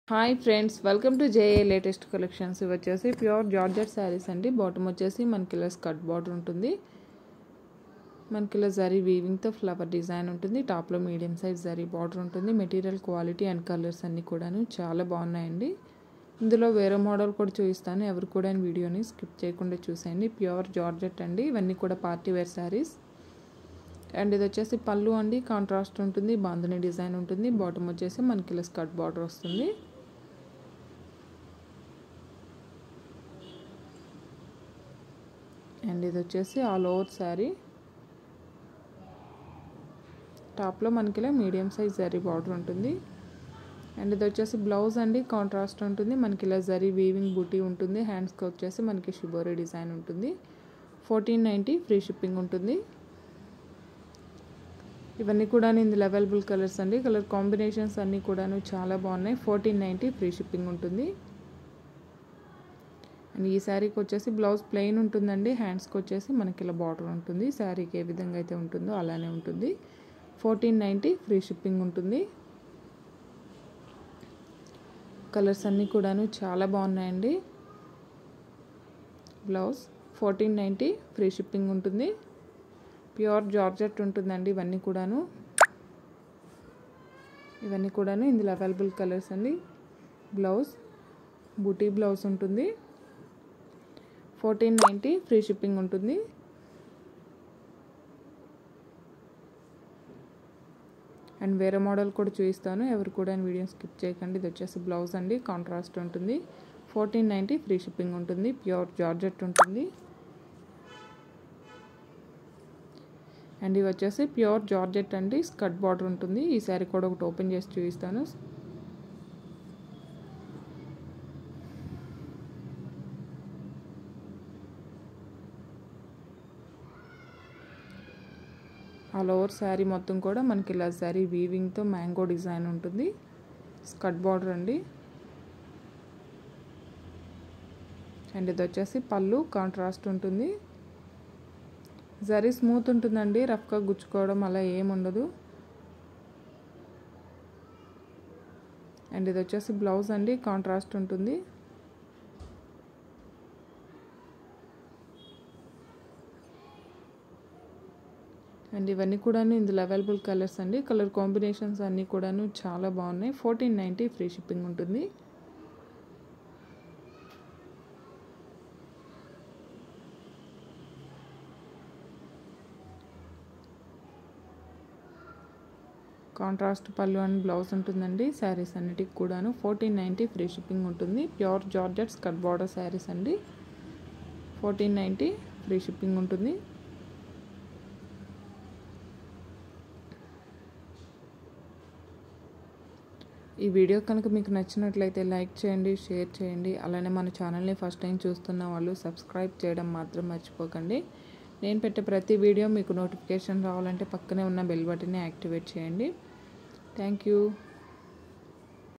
hi friends welcome to JA latest collections ఇవి వచ్చేసి pure georgette saris అండి బాటమ్ వచ్చేసి మనకి ఇలా స్కర్ట్ బార్డర్ ఉంటుంది మనకి ఇలా జరీ వీవింగ్తో ఫ్లవర్ డిజైన్ ఉంటుంది టాప్లో మీడియం సైజ్ జరీ బార్డర్ ఉంటుంది మెటీరియల్ క్వాలిటీ అండ్ కలర్స్ అన్నీ కూడాను చాలా బాగున్నాయండి ఇందులో వేరే మోడల్ కూడా చూపిస్తాను ఎవరు కూడా ఈ వీడియోని స్కిప్ చేయకుండా చూసేయండి ప్యూర్ జార్జెట్ అండి ఇవన్నీ కూడా పార్టీ వేర్ శారీస్ అండ్ ఇది వచ్చేసి పళ్ళు అండి కాంట్రాస్ట్ ఉంటుంది బాంధని డిజైన్ ఉంటుంది బాటమ్ వచ్చేసి మనకి ఇలా స్కర్ట్ బార్డర్ వస్తుంది అండ్ ఇది వచ్చేసి ఆల్ ఓవర్ శారీ టాప్లో మనకి ఇలా మీడియం సైజ్ జరీ బార్డర్ ఉంటుంది అండ్ ఇది వచ్చేసి బ్లౌజ్ అండి కాంట్రాస్ట్ ఉంటుంది మనకి ఇలా జరీ వీవింగ్ బూటీ ఉంటుంది హ్యాండ్స్కి వచ్చేసి మనకి షిబోరీ డిజైన్ ఉంటుంది ఫోర్టీన్ నైంటీ ఫ్రీ షిప్పింగ్ ఉంటుంది ఇవన్నీ కూడా ఇందులో అవైలబుల్ కలర్స్ అండి కలర్ కాంబినేషన్స్ అన్నీ కూడాను చాలా బాగున్నాయి ఫోర్టీన్ నైంటీ ఫ్రీ షిప్పింగ్ ఉంటుంది అండ్ ఈ శారీకి వచ్చేసి బ్లౌజ్ ప్లెయిన్ ఉంటుందండి హ్యాండ్స్కి వచ్చేసి మనకి ఇలా బార్డర్ ఉంటుంది శారీకి ఏ విధంగా అయితే ఉంటుందో అలానే ఉంటుంది ఫోర్టీన్ నైంటీ ఫ్రీ షిప్పింగ్ ఉంటుంది కలర్స్ అన్నీ కూడాను చాలా బాగున్నాయండి blouse fourteen ninety free shipping ఉంటుంది ప్యూర్ జార్జెట్ ఉంటుందండి ఇవన్నీ కూడాను ఇవన్నీ కూడాను ఇందులో అవైలబుల్ కలర్స్ అండి బ్లౌజ్ బూటీ బ్లౌజ్ ఉంటుంది ఫోర్టీన్ నైంటీ ఫ్రీ షిప్పింగ్ ఉంటుంది అండ్ వేరే మోడల్ కూడా చూపిస్తాను ఎవరు కూడా వీడియో స్కిప్ చేయకండి ఇది వచ్చేసి బ్లౌజ్ అండి కాంట్రాస్ట్ ఉంటుంది ఫోర్టీన్ నైంటీ ఫ్రీ షిప్పింగ్ ఉంటుంది ప్యూర్ జార్జెట్ ఉంటుంది అండ్ ఇవి వచ్చేసి ప్యూర్ జార్జెట్ అండి స్కర్ట్ బార్డర్ ఉంటుంది ఈ శారీ కూడా ఒకటి ఓపెన్ చేసి చూపిస్తాను ఆల్ ఓవర్ శారీ మొత్తం కూడా మనకి ఇలా శారీ వీవింగ్తో మ్యాంగో డిజైన్ ఉంటుంది స్కర్ట్ బార్డర్ అండి అండ్ ఇది వచ్చేసి పళ్ళు కాంట్రాస్ట్ ఉంటుంది జరీ స్మూత్ ఉంటుందండి రఫ్గా గుచ్చుకోవడం అలా ఏముండదు అండ్ ఇది వచ్చేసి బ్లౌజ్ అండి కాంట్రాస్ట్ ఉంటుంది అండ్ ఇవన్నీ కూడాను ఇందులో అవైలబుల్ కలర్స్ అండి కలర్ కాంబినేషన్స్ అన్నీ కూడాను చాలా బాగున్నాయి ఫోర్టీన్ నైంటీ ఫ్రీ షిప్పింగ్ ఉంటుంది కాంట్రాస్ట్ పళ్ళు అండ్ బ్లౌజ్ ఉంటుందండి శారీస్ అన్నిటికి కూడాను ఫోర్టీన్ నైంటీ ఫ్రీ షిప్పింగ్ ఉంటుంది pure georgette skirt border saris అండి ఫోర్టీన్ నైంటీ ఫ్రీ షిప్పింగ్ ఉంటుంది ఈ వీడియో కనుక మీకు నచ్చినట్లయితే లైక్ చేయండి షేర్ చేయండి అలానే మన ఛానల్ని ఫస్ట్ టైం చూస్తున్న వాళ్ళు సబ్స్క్రైబ్ చేయడం మాత్రం మర్చిపోకండి నేను పెట్టే ప్రతి వీడియో మీకు నోటిఫికేషన్ రావాలంటే పక్కనే ఉన్న బెల్ బటన్ని యాక్టివేట్ చేయండి థ్యాంక్ యూ